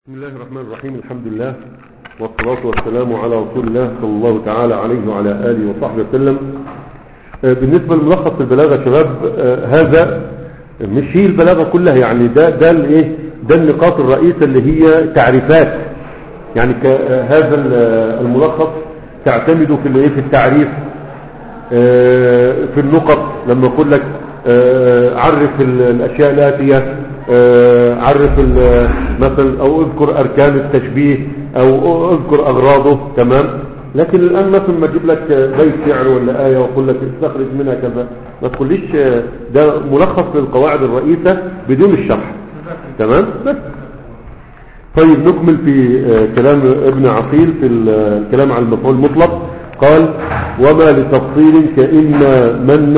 بسم الله الرحمن الرحيم الحمد لله والصلاة والسلام على رسول الله صلى الله تعالى عليه وعلى آله وصحبه وسلم آه، بالنسبة لملخص البلاغة يا شباب آه، هذا مش هي البلاغة كلها يعني ده ده الايه ده النقاط الرئيسة اللي هي تعريفات يعني ك- آه، هذا ال- آه، الملخص تعتمد في الايه في التعريف آه، في النقط لما اقول لك آه، عرف ال- الاشياء الاتيه آه، عرف ال- مثلا او اذكر اركان التشبيه او اذكر اغراضه تمام لكن الان مثلا ما اجيب لك بيت شعر ولا ايه واقول لك استخرج منها كذا ما تقوليش آه، ده ملخص للقواعد الرئيسه بدون الشرح تمام بس طيب نكمل في آه، كلام ابن عقيل في ال- الكلام على المفعول المطلق قال وما لتفصيل كإن من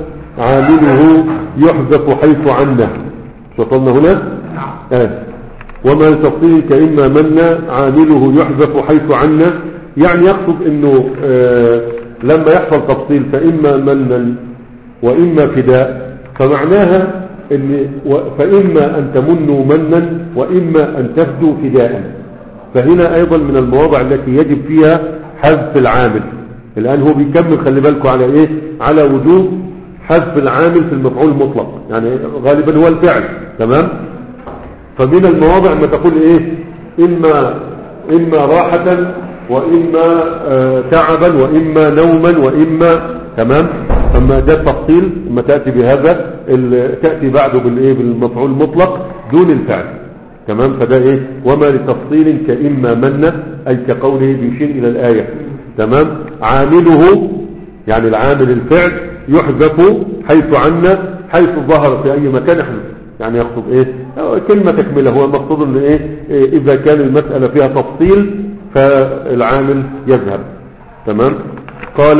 عامله يحذف حيث عنه وصلنا هنا آه. وما لتفصيل كإما من عامله يحذف حيث عنه يعني يقصد انه آه لما يحصل تفصيل فإما من وإما فداء فمعناها ان و- فإما أن تمنوا منا وإما أن تفدوا فداء فهنا أيضا من المواضع التي يجب فيها حذف العامل الآن هو بيكمل خلي بالكم على إيه على وجوب حذف العامل في المفعول المطلق يعني غالبا هو الفعل تمام فمن المواضع ما تقول إيه إما إما راحة وإما آه تعبا وإما نوما وإما تمام أما ده التفصيل لما تأتي بهذا ال- تأتي بعده بالإيه بالمفعول المطلق دون الفعل تمام فده ايه وما لتفصيل كإما من أي كقوله بيشير إلى الآية تمام عامله يعني العامل الفعل يحذف حيث عنا حيث ظهر في أي مكان يحذف يعني يقصد ايه آه، كلمة تكملة هو المقصود ان ايه إيه، اذا كان المسألة فيها تفصيل فالعامل يذهب تمام قال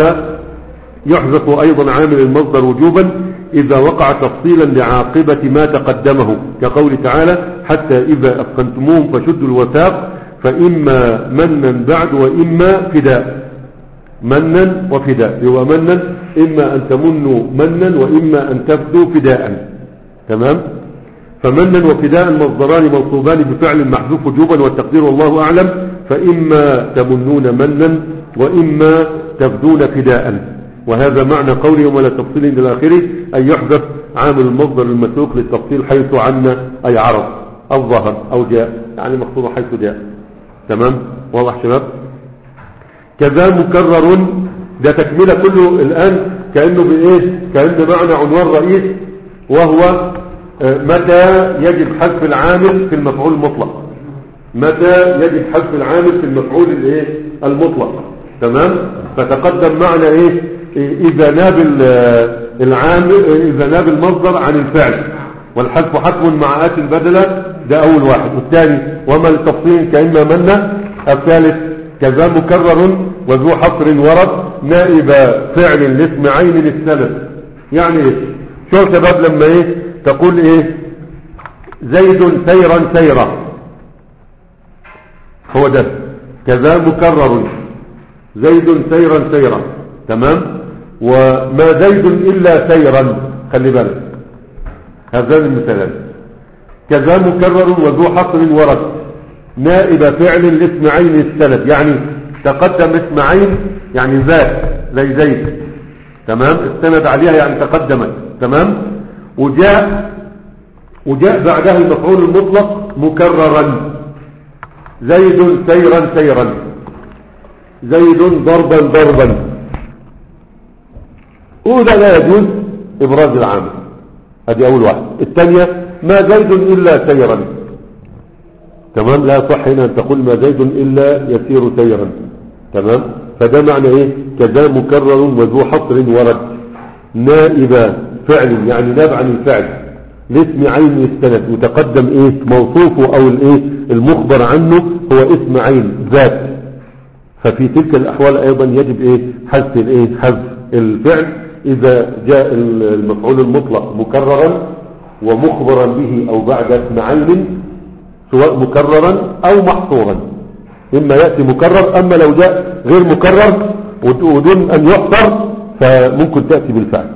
يحذف أيضا عامل المصدر وجوبا إذا وقع تفصيلا لعاقبة ما تقدمه كقول تعالى حتى إذا أثقنتموهم فشدوا الوثاق فإما منا بعد وإما فداء منا وفداء هو منا إما أن تمنوا منا وإما أن تفدوا فداء تمام فمنا وفداء مصدران منصوبان بفعل محذوف وجوبا والتقدير والله أعلم فإما تمنون منا وإما تفدون فداء وهذا معنى قوله ولا تفصيل إلى آخره أن يحذف عامل المصدر المسوق للتفصيل حيث عنا أي عرض أو ظهر أو جاء يعني مقصود حيث جاء تمام واضح شباب كذا مكرر ده تكملة كله الآن كأنه بإيه كأنه معنى عنوان رئيس وهو آه، متى يجب حذف العامل في المفعول المطلق متى يجب حذف العامل في المفعول الايه المطلق تمام فتقدم معنا ايه إيه، اذا ناب ال- العامل اذا ناب المصدر عن الفعل والحذف حتم مع اتي البدله ده اول واحد والثاني وما التفصيل كاما منا الثالث كذا مكرر وذو حصر ورد نائب فعل لاسم عين السند يعني ايه شو يا شباب لما ايه تقول ايه زيد سيرا سيرا هو ده كذا مكرر زيد سيرا سيرا تمام وما زيد إلا سيرا خلي بالك هذان المثالان كذا مكرر وذو حصر ورد نائب فعل لاسم عين السند يعني تقدم اسم عين يعني ذات زي زيد تمام السند عليها يعني تقدمت تمام وجاء وجاء بعدها المفعول المطلق مكررا زيد سيرا سيرا زيد ضربا ضربا وده لا يجوز ابراز العامل ادي اول واحد الثانية ما زيد الا سيرا تمام لا صح هنا ان تقول ما زيد الا يسير سيرا تمام فده معنى ايه كذا مكرر وذو حصر ورد نائب فعل يعني ناب عن الفعل لاسم عين السند وتقدم ايه موصوفه او الايه المخبر عنه هو اسم عين ذات ففي تلك الاحوال ايضا يجب ايه حذف الايه حذف الفعل اذا جاء المفعول المطلق مكررا ومخبرا به او بعد اسم عين سواء مكررا او محصورا اما ياتي مكرر اما لو جاء غير مكرر ود- ودون ان يحصر فممكن تاتي بالفعل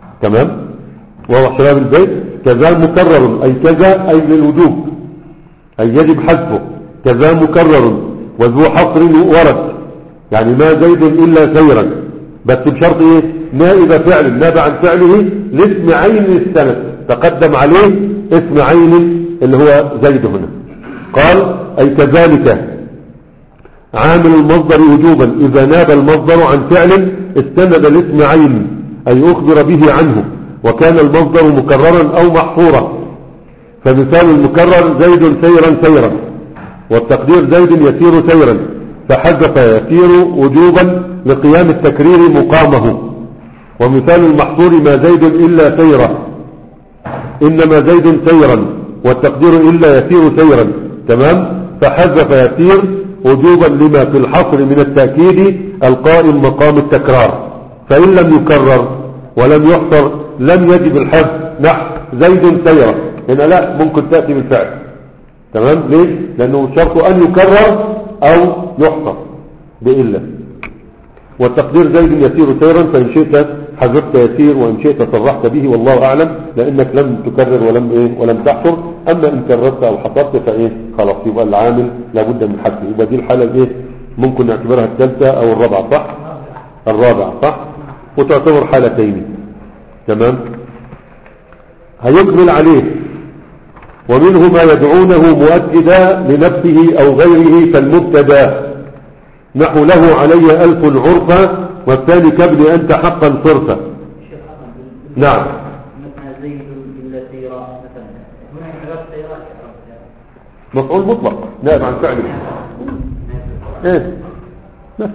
تمام واضح شباب البيت كذا مكرر أي كذا أي للوجوب أي يجب حذفه كذا مكرر وذو حصر ورد يعني ما زيد إلا سيرا بس بشرط إيه نائب فعل نابع عن فعله لاسم عين السند تقدم عليه اسم عين اللي هو زيد هنا قال أي كذلك عامل المصدر وجوبا إذا ناب المصدر عن فعل استند لاسم عين أي أخبر به عنه وكان المصدر مكررا أو محفورا فمثال المكرر زيد سيرا سيرا والتقدير زيد يسير سيرا فحذف يسير وجوبا لقيام التكرير مقامه ومثال المحظور ما زيد إلا سيرا إنما زيد سيرا والتقدير إلا يسير سيرا تمام فحذف يسير وجوبا لما في الحصر من التأكيد القائم مقام التكرار فإن لم يكرر ولم يحصر لم يجب الحذف نحو زيد سيرا هنا لا ممكن تأتي بالفعل تمام ليش لأنه شرط أن يكرر أو يحصر بإلا والتقدير زيد يسير سيرا فإن شئت حذفت يسير وإن شئت صرحت به والله أعلم لأنك لم تكرر ولم إيه ولم تحصر أما إن كررت أو حصرت فإيه خلاص يبقى العامل لابد من حذفه يبقى دي الحالة الإيه ممكن نعتبرها الثالثة أو الرابعة صح الرابعة صح وتعتبر حالتين تمام هيكمل عليه ومنه ما يدعونه مؤكدا لنفسه أو غيره كالمبتدا نحو له علي ألف عرفا والثاني كابن أنت حقا صرفا نعم مثل زيد إلا سيرا مثلا هنا حذف سيرا مفعول مطلق نائب عن فعله ايه بس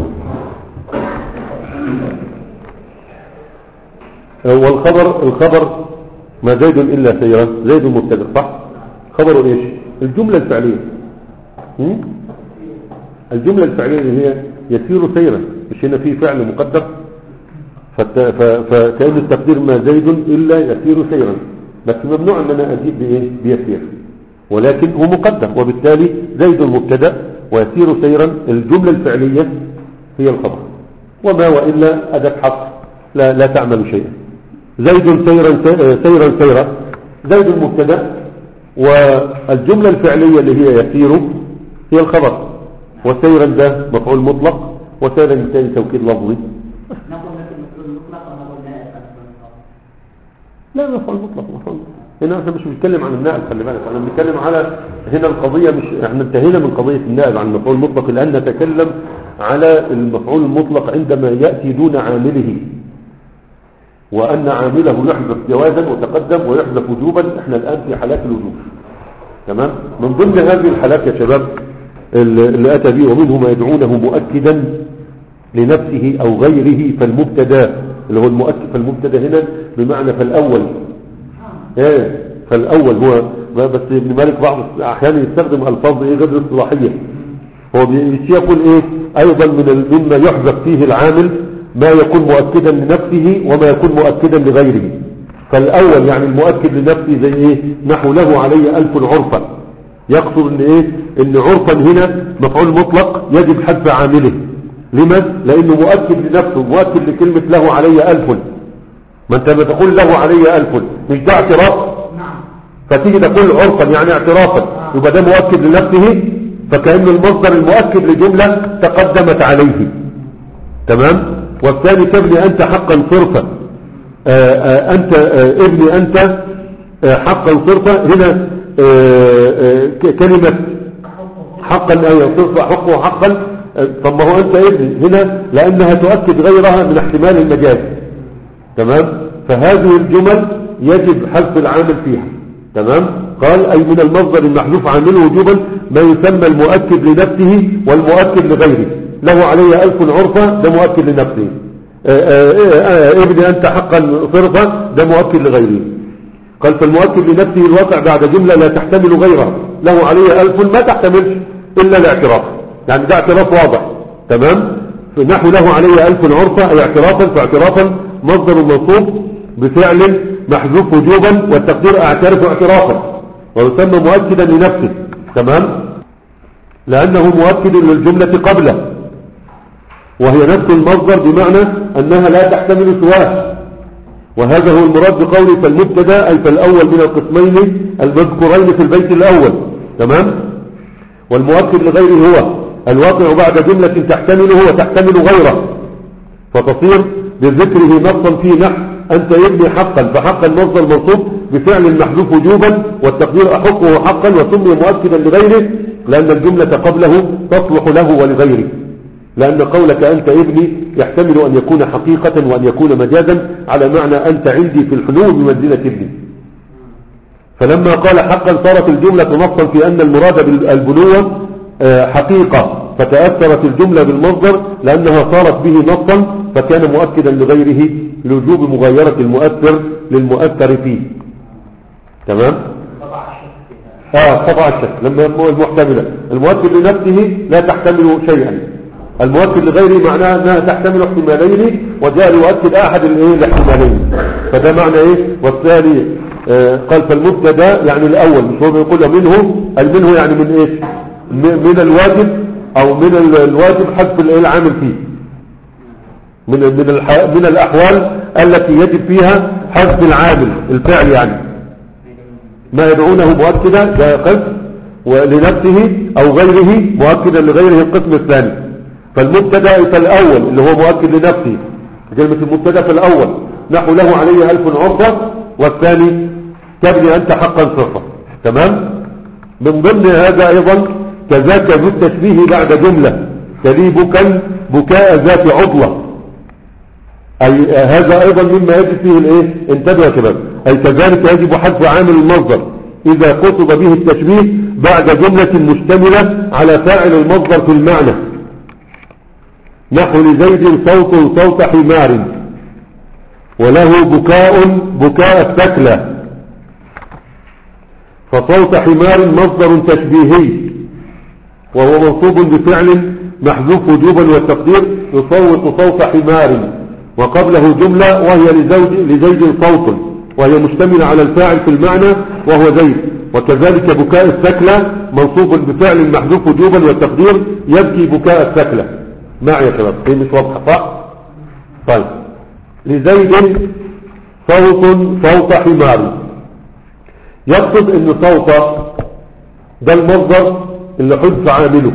والخبر الخبر ما زيد إلا سيرا زيد مبتدا صح خبره ايش الجملة الفعلية هم؟ الجملة الفعلية اللي هي يسير سيرا مش هنا في فعل مقدر فت- ف- فكأن التقدير ما زيد إلا يسير سيرا بس ممنوع أن أنا أزيد بإيه بيسير ولكن هو مقدر وبالتالي زيد مبتدا ويسير سيرا الجملة الفعلية هي الخبر وما وإلا أداة حق لا, لا تعمل شيئا زيد سيرا سيرا سيرا زيد المبتدا والجملة الفعلية اللي هي يسير هي الخبر وسيرا ده مفعول مطلق وسيرا بالتالي توكيد لفظي نقول مثل مفعول مطلق أو نقول نائب عن المطلق لا مفعول مطلق مفعول مطلق. هنا احنا مش بنتكلم عن النائب خلي بالك احنا بنتكلم على هنا القضية مش احنا انتهينا من قضية النائب عن المفعول المطلق الآن نتكلم على المفعول المطلق عندما يأتي دون عامله وأن عامله يحذف جوازا وتقدم ويحذف وجوبا احنا الآن في حالات الوجوب تمام من ضمن هذه الحالات يا شباب اللي اللي أتى به ومنه ما يدعونه مؤكدا لنفسه أو غيره فالمبتدا اللي هو المؤكد فالمبتدا هنا بمعنى فالأول ايه فالأول هو بس ابن مالك بعض أحيانا يستخدم ألفاظ ايه غير اصطلاحية هو بيجي يقول ايه أيضا من ال- مما يحذف فيه العامل ما يكون مؤكدا لنفسه وما يكون مؤكدا لغيره فالأول يعني المؤكد لنفسه زي ايه نحو له علي ألف عرفا يقصد ان ايه ان عرفا هنا مفعول مطلق يجب حذف عامله لما لانه مؤكد لنفسه مؤكد لكلمة له علي ألف ما انت بتقول له علي ألف مش ده اعتراف نعم فتيجي تقول عرفا يعني اعترافا يبقى ده مؤكد لنفسه فكأن المصدر المؤكد لجملة تقدمت عليه تمام والثاني تبني أنت حقا صرفا آه، آه، أنت آه، ابني أنت آه، حقا صرفا هنا آه، آه، ك- كلمة حقا أي صرف حقه حقا آه، طب ما هو أنت ابني هنا لأنها تؤكد غيرها من احتمال المجاز تمام فهذه الجمل يجب حذف العامل فيها تمام قال أي من المصدر المحذوف عامله وجوبا ما يسمى المؤكد لنفسه والمؤكد لغيره له علي ألف عرفة ده مؤكد لنفسه آه، آه، آه، ابني أنت حقا صرفا ده مؤكد لغيره قال فالمؤكد لنفسه الواقع بعد جملة لا تحتمل غيرها له علي ألف ما تحتملش إلا الاعتراف يعني ده اعتراف واضح تمام نحو له علي ألف عرفة أي اعترافا فاعترافا مصدر منصوب بفعل محذوف وجوبا والتقدير اعترف اعترافا ويسمى مؤكدا لنفسه تمام لأنه مؤكد للجملة قبله وهي نفس المصدر بمعنى أنها لا تحتمل سواه وهذا هو المراد بقوله فالمبتدا أي فالأول من القسمين المذكورين في البيت الأول تمام والمؤكد لغيره هو الواقع بعد جملة تحتمله وتحتمل غيره فتصير بذكره نصا في نحو أنت يبني حقا فحقا مصدر منصوب بفعل المحذوف وجوبا والتقدير أحقه حقا وسمي مؤكدا لغيره لأن الجملة قبله تصلح له ولغيره لأن قولك أنت ابني يحتمل أن يكون حقيقة وأن يكون مجازا على معنى أنت عندي في الحلول بمنزلة ابني فلما قال حقا صارت الجملة نصا في أن المراد بالبنوة آه، حقيقة فتأثرت الجملة بالمصدر لأنها صارت به نصا فكان مؤكدا لغيره لوجوب مغايرة المؤثر للمؤثر فيه تمام اه طبعا الشك لما يكون المحتملة المؤكد لنفسه لا تحتمل شيئا المؤكد لغيره معناه انها تحتمل احتمالين وجاء يؤكد احد الايه الاحتمالين فده معنى ايه والثاني آه قال فالمبتدا يعني الاول مش هو بيقول منه المنه يعني من ايش م- من الواجب او من ال- الواجب حذف الايه العامل فيه من من الح... من الاحوال التي يجب فيها حذف العامل الفعل يعني ما يدعونه مؤكدا ده قسم ولنفسه او غيره مؤكدا لغيره القسم الثاني فالمبتدا فالاول اللي هو مؤكد لنفسه كلمة المبتدا فالاول نحو له عليه الف عرضة والثاني تبني انت حقا صفة تمام من ضمن هذا ايضا كذاك ذو التشبيه بعد جملة تلي بكا بكاء ذات عضلة أي هذا أيضا مما يجب فيه الإيه انتبه يا شباب أي كذلك يجب حذف عامل المصدر إذا قصد به التشبيه بعد جملة مشتملة على فاعل المصدر في المعنى نحو لزيد صوت صوت حمار وله بكاء بكاء الثكلى فصوت حمار مصدر تشبيهي وهو منصوب بفعل محذوف وجوبا والتقدير يصوت صوت حمار وقبله جملة وهي لزوج لزيد صوت وهي مشتملة على الفاعل في المعنى وهو زيد وكذلك بكاء الثكلى منصوب بفعل محذوف وجوبا والتقدير يبكي بكاء الثكلى معي يا شباب هي مش واضحة صح؟ طيب لزيد صوت صوت حمار يقصد ان صوت ده المصدر اللي حذف عامله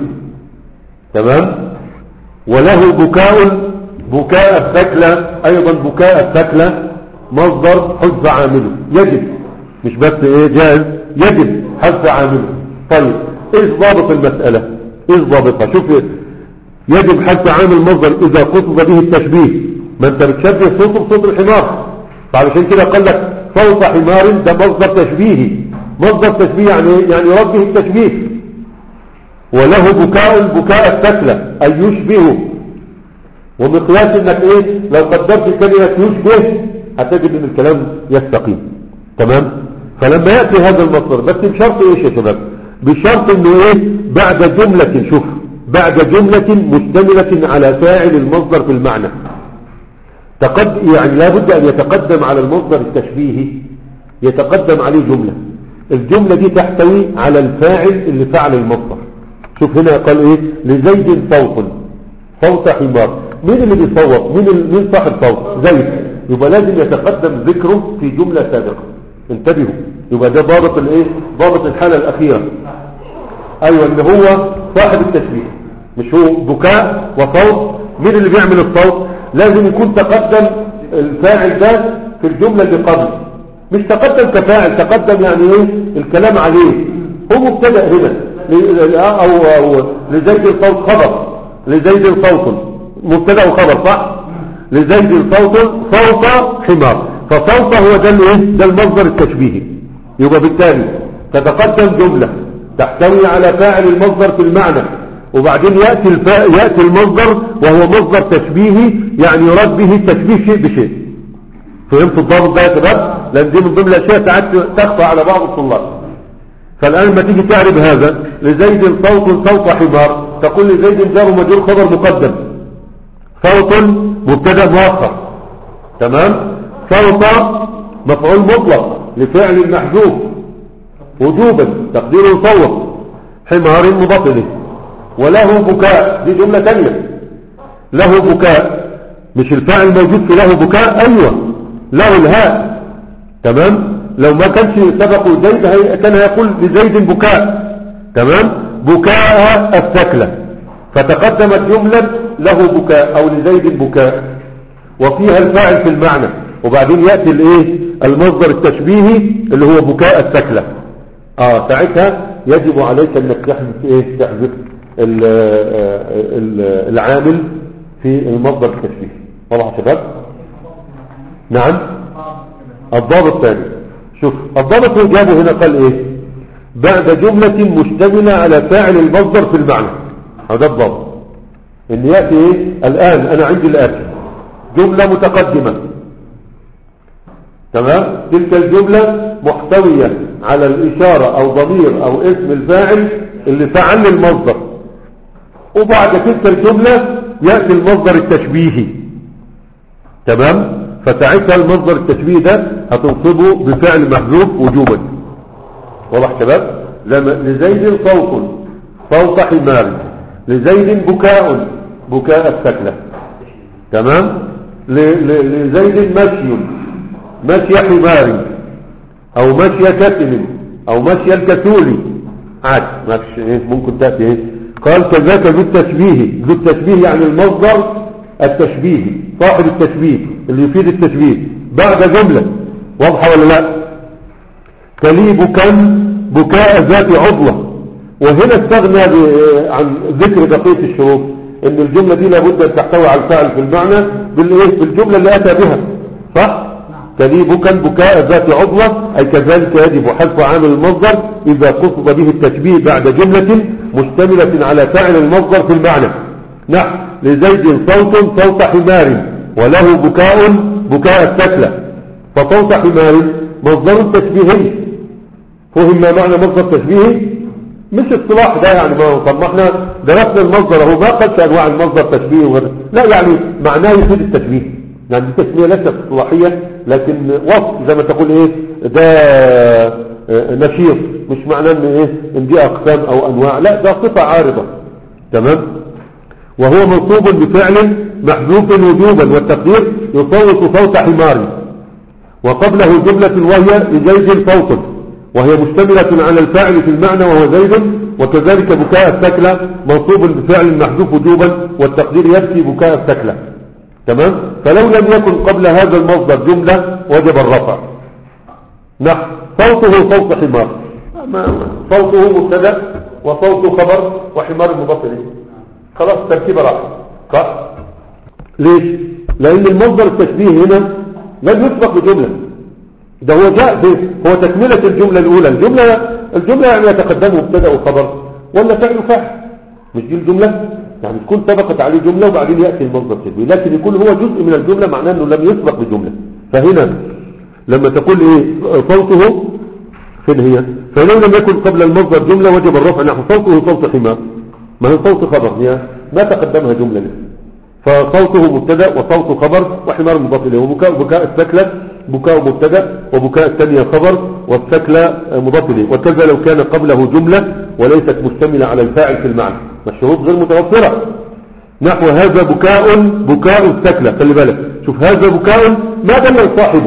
تمام وله بكاء بكاء الثكلى ايضا بكاء الثكلى مصدر حذف عامله يجب مش بس ايه جائز يجب حذف عامله طيب ايش ضابط المسألة ايش ضابطها شوف يجب حذف عامل مصدر اذا قصد به التشبيه ما انت بتشبه صوته بصوت الحمار فعلشان كده قال لك صوت حمار ده مصدر تشبيهي مصدر تشبيه يعني ايه؟ يعني يراد به التشبيه وله بكاء بكاء الثكلى اي يشبهه ومقياس انك ايه لو قدرت كلمة يشبه هتجد ان الكلام يستقيم تمام فلما يأتي هذا المصدر بس بشرط ايش يا شباب بشرط انه ايه بعد جملة شوف بعد جملة مشتملة على فاعل المصدر في المعنى تقد يعني لابد ان يتقدم على المصدر التشبيهي يتقدم عليه جملة الجملة دي تحتوي على الفاعل اللي فعل المصدر شوف هنا قال ايه لزيد صوت صوت حمار مين اللي بيصوت مين ال- مين صاحب صوت زيد يبقى لازم يتقدم ذكره في جملة سابقة انتبهوا يبقى ده ضابط الايه ضابط الحالة الاخيرة ايوه اللي هو صاحب التشبيه مش هو بكاء وصوت مين اللي بيعمل الصوت لازم يكون تقدم الفاعل ده في الجملة اللي قبل مش تقدم كفاعل تقدم يعني ايه الكلام عليه هو مبتدأ هنا ل- او, أو لزيد الصوت خبر لزيد صوت مبتدا وخبر صح لزيد صوت صوت حمار فصوت هو ده الايه ده المصدر التشبيهي يبقى بالتالي تتقدم جملة تحتوي على فاعل المصدر في المعنى وبعدين يأتي, الفا... يأتي المصدر وهو مصدر تشبيهي يعني يراد به تشبيه شيء بشيء فهمت الضابط ده يا شباب لان دي من ضمن الاشياء ساعات تخفى على بعض الطلاب فالآن لما تيجي تعرف هذا لزيد صوت صوت حمار تقول لزيد جار مجرور خبر مقدم صوت مبتدا مؤخر تمام صوت مفعول مطلق لفعل محذوف وجوبا تقديره صوت حمار مبطل وله بكاء دي جملة تانية له بكاء مش الفاعل موجود في له بكاء ايوه له الهاء تمام لو ما كانش سبقه زيد هي- كان هيقول لزيد بكاء تمام بكاء الثكلة فتقدمت جملة له بكاء او لزيد بكاء وفيها الفاعل في المعنى وبعدين يأتي الايه المصدر التشبيهي اللي هو بكاء الثكلة اه ساعتها يجب عليك انك تحذف ايه تحذف ال- ال- العامل في المصدر التشبيهي واضح يا شباب نعم الضابط الثاني شوف الضابط اللي جابه هنا قال ايه بعد جملة مشتملة على فاعل المصدر في المعنى هذا الضابط ان يأتي ايه الان انا عندي الاتي جملة متقدمة تمام تلك الجملة محتوية على الاشارة او ضمير او اسم الفاعل اللي فعل المصدر وبعد تلك الجملة يأتي المصدر التشبيهي تمام فساعتها المصدر التشبيهي ده هتنصبه بفعل محذوف وجوبا واضح شباب لما لزيد صوت صوت حمار لزيد بكاء بكاء السكلة تمام ل- ل- لزيد مشي مشي حمار او مشي كتم او مشي الكتول عاد ما فيش ايه ممكن تأتي ايه قال كذاك ذو التشبيه ذو التشبيه يعني المصدر التشبيهي صاحب التشبيه اللي يفيد التشبيه بعد جملة واضحة ولا لا تلي بكاء بكاء ذات عضلة وهنا استغنى ب- عن ذكر بقية الشروط ان الجملة دي لابد ان تحتوي على الفاعل في المعنى بالايه بالجملة اللي اتى بها صح تلي بكاء بكاء ذات عضلة اي كذلك يجب حذف عامل المصدر اذا قصد به التشبيه بعد جملة مشتملة على فاعل المصدر في المعنى نعم لزيد صوت صوت حمار وله بكاء بكاء الثكلة فصوت حمار مصدر تشبيهي فهم ما معنى مصدر تشبيهي مش اصطلاح ده يعني ما طب ما احنا درسنا المصدر اهو ما قدش انواع المصدر تشبيه وغيره لا يعني معناه يفيد التشبيه يعني دي تسميه ليست اصطلاحيه لكن وصف زي ما تقول ايه ده آه، نشيط مش معناه ان ايه ان دي اقسام او انواع لا ده صفه عارضه تمام وهو منصوب بفعل محذوف وجوبا والتقدير يصوت صوت حمار وقبله جملة وهي لزيد صوت وهي مشتملة على الفاعل في المعنى وهو زيد وكذلك بكاء الثكلة منصوب بفعل محذوف وجوبا والتقدير يبكي بكاء الثكلة تمام فلو لم يكن قبل هذا المصدر جملة وجب الرفع نعم صوته صوت حمار ما- صوته مبتدا وصوته خبر وحمار مضاف اليه خلاص تركيبه راحت صح ليش لان المصدر التشبيه هنا لم يسبق بجمله ده هو جاء به هو تكمله الجمله الاولى الجمله الجمله يعني يتقدم مبتدا وخبر ولا فعل وفاعل مش دي الجمله يعني تكون سبقت عليه جمله وبعدين ياتي المصدر التشبيه لكن يكون هو جزء من الجمله معناه انه لم يسبق بجمله فهنا لما تقول ايه صوته فين هي فلو لم يكن قبل المصدر جملة وجب الرفع نحو صوته صوت حمار ما هي صوت خبر هي ما تقدمها جملة لسه فصوته مبتدا وصوت خبر وحمار مضاف اليه وبكاء بكاء الثكلة بكاء مبتدا وبكاء الثانية خبر والثكلة مضاف اليه وكذا لو كان قبله جملة وليست مشتملة على الفاعل في المعنى فالشروط غير متوفرة نحو هذا بكاء بكاء الثكلة خلي بالك شوف هذا بكاء ما دل صاحبه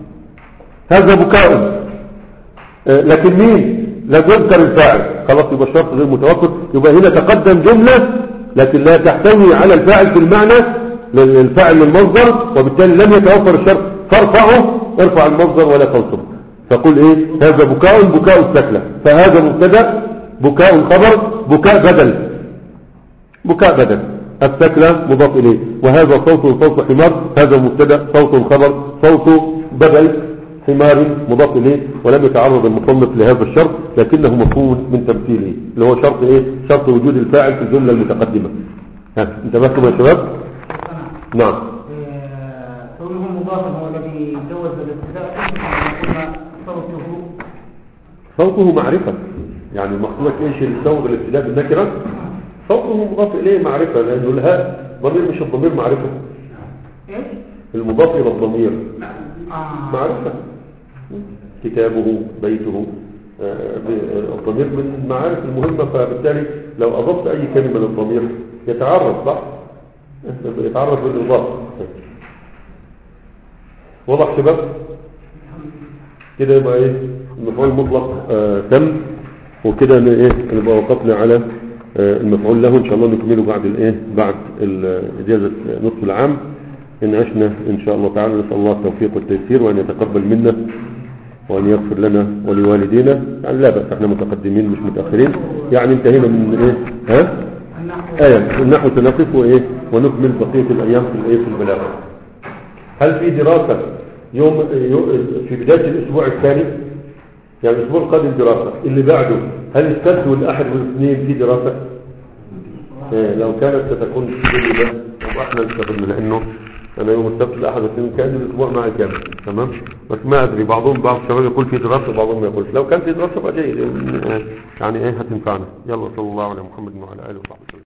هذا بكاء آه، لكن مين لا يذكر الفاعل خلاص يبقى الشرط غير متوفر يبقى هنا تقدم جملة لكن لا تحتوي على الفاعل في المعنى للفاعل للمصدر وبالتالي لم يتوفر الشرط فارفعه ارفع المصدر ولا تنصب فقل ايه هذا بكاء بكاء السكلة فهذا مبتدا بكاء خبر بكاء بدل بكاء بدل السكلة مضاف إليه وهذا صوت صوت حمار هذا مبتدا صوت خبر صوت بدل حمار مضاف إليه ولم يتعرض المصنف لهذا الشرط لكنه مفهوم من تمثيله اللي هو شرط إيه شرط وجود الفاعل في الجملة المتقدمة ها انتبهتم يا شباب نعم قوله مضاف هو الذي جوز الابتداء قلنا صوته صوته معرفة يعني مقصودك ايش الصوت الابتداء بالنكرة صوته مضاف اليه معرفة لانه الهاء ضمير مش الضمير معرفة ايش؟ المضاف الى الضمير آه. معرفة كتابه بيته آه، ب- الضمير من المعارف المهمة فبالتالي لو أضفت أي كلمة للضمير يتعرف صح؟ يتعرف بالإضافة واضح شباب؟ كده يبقى إيه؟ المفعول المطلق آه، تم وكده ن- ايه نبقى وقفنا على آه، المفعول له ان شاء الله نكمله بعد الايه بعد ال- اجازه نصف العام ان عشنا ان شاء الله تعالى نسال الله التوفيق والتيسير وان يتقبل منا وان يغفر لنا ولوالدينا يعني لا بأس احنا متقدمين مش متاخرين يعني انتهينا من ايه ها ايه النحو سنقف وايه ونكمل بقيه الايام في الايه في البلاغه هل في دراسه يوم يو- في بدايه الاسبوع الثاني يعني الاسبوع القادم دراسه اللي بعده هل السبت والاحد والاثنين في دراسه إيه لو كانت ستكون كل ده يبقى احنا نستغل لانه انا يوم السبت الاحد والاثنين كان الاسبوع معي كامل تمام بس ما ادري بعضهم بعض الشباب يقول في دراسه وبعضهم ما يقولش لو كان في دراسه فجيد يعني ايه هتنفعنا يلا صلى الله على محمد وعلى اله وصحبه وسلم